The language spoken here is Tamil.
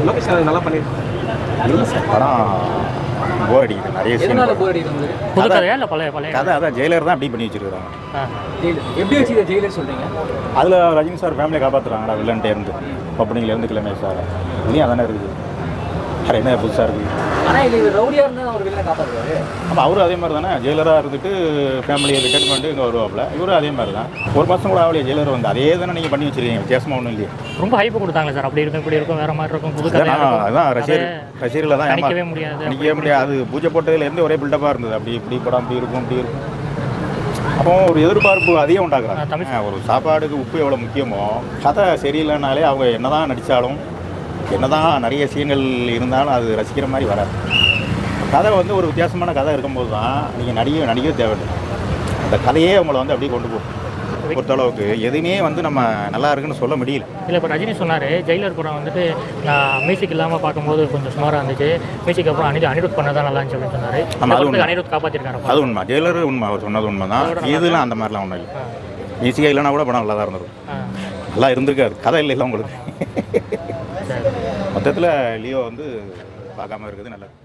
லோகேஷ் கனகராஜ் நல்லா பண்ணியிருக்காரு இல்லை சார் படம் போர் அடிக்குது நிறைய சீன் எதனால போர் அடிக்குது உங்களுக்கு புது கதையா இல்லை பழைய பழைய கதை அதான் ஜெயிலர் தான் அப்படி பண்ணி வச்சிருக்காங்க ஆ. ஜெயிலர் எப்படி வச்சு இதை ஜெயிலர் சொல்றீங்க அதில் ரஜினி சார் ஃபேமிலியை காப்பாற்றுறாங்கடா வில்லன்ட்டே இருந்து ஓப்பனிங்லேருந்து கிளம்பி சார் இனியும் அதானே இருக்குது வேறு என்ன புதுசாக இருக்குது ஆனா இது ரவுடியா இருந்தா அவர் வெளியில காப்பாற்றுவாரு ஆமாம் அவரும் அதே மாதிரி தானே ஜெயிலராக இருந்துட்டு ஃபேமிலியை ரிட்டர்ன் பண்ணிட்டு இங்கே வருவாப்புல இவரும் அதே மாதிரி தான் ஒரு மாதம் கூட ஆகலையே ஜெயிலர் வந்து அதே தானே நீங்கள் பண்ணி வச்சிருக்கீங்க வித்தியாசமாக ஒன்றும் இல்லையே ரொம்ப ஹைப் கொடுத்தாங்க சார் அப்படி இருக்கும் இப்படி இருக்கும் வேற மாதிரி இருக்கும் புது கதையா அதான் இருக்கும் அதான் ரசிகர் ரசிகர்களை தான் ஏமா கணிக்கவே முடியாது நிற்கவே முடியாது அது பூஜை போட்டதுலேருந்து ஒரே பில்டப்பாக இருந்தது அப்படி இப்படி படம் அப்படி இருக்கும் இப்படி இருக்கும் அப்போ ஒரு எதிர்பார்ப்பு அதிகம் ஆ, உண்டாக்குறாங்க தமிழ் ஆ, ஒரு சாப்பாடுக்கு உப்பு எவ்வளோ முக்கியமோ கதை சரியில்லைனாலே அவங்க என்னதான் நடித்தாலும் என்னதான் நிறைய சீன்கள் இருந்தாலும் அது ரசிக்கிற மாதிரி வராது கதை வந்து ஒரு வித்தியாசமான கதை இருக்கும்போது தான் நீங்கள் நடிக்க நடிக்கவே தேவையில்லை அந்த கதையே உங்களை வந்து அப்படியே கொண்டு போகும் பொறுத்தளவுக்கு எதுவுமே வந்து நம்ம நல்லா இருக்குன்னு சொல்ல முடியல இல்லை இப்போ ரஜினி சொன்னார் ஜெயிலர் படம் வந்துட்டு நான் மியூசிக் இல்லாமல் பார்க்கும்போது கொஞ்சம் சுமாராக இருந்துச்சு மியூசிக் அப்புறம் அனிருத் அனிருத் பண்ண தான் நல்லா இருந்துச்சு அப்படின்னு சொன்னார் ஆமா, அது உண்மை. அனிருத் காப்பாற்றிருக்காரு அது உண்மை ஜெயிலர் உண்மை அவர் சொன்னது உண்மை தான் இதெல்லாம் அந்த மாதிரிலாம் ஒன்றும் இல்லை ஈஸியாக இல்லைனா கூட படம் நல்லா தான் இருந்திருக்கும் ஆ நல்லா இருந்திருக்காரு கதை இல்லை உங்களுக்கு சரி மொத்தத்தில் லியோ வந்து பார்க்காம இருக்குது நல்லது